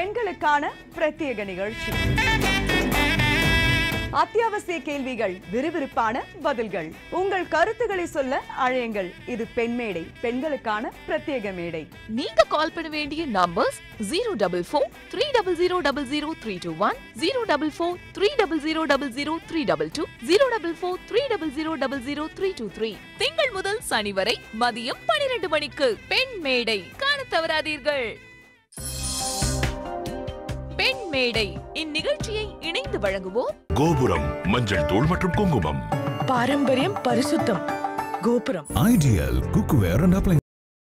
பெண்களுக்கான பிரத்யேக நிகழ்ச்சி அத்தியாவசிய கேள்விகள் விறுவிறுப்பான பதில்கள் உங்கள் கருத்துக்களை சொல்ல அழையுங்கள் இது பெண் மேடை பெண்களுக்கான பிரத்யேக மேடை நீங்க கால் பண்ண வேண்டிய numbers zero double four three double zero double zero three two one zero double four three double zero double zero three double two zero double four three double zero double zero three two three திங்கள் முதல் சனி வரை மதியம் பனிரெண்டு மணிக்கு பெண் மேடை காண தவறாதீர்கள் பெண் மேடை இந்நிகழ்ச்சியை இணைந்து வழங்குவோர் கோபுரம் மஞ்சள் தூள் மற்றும் குங்குமம் பாரம்பரியம் பரிசுத்தம் கோபுரம் Ideal Cookware and Appliances.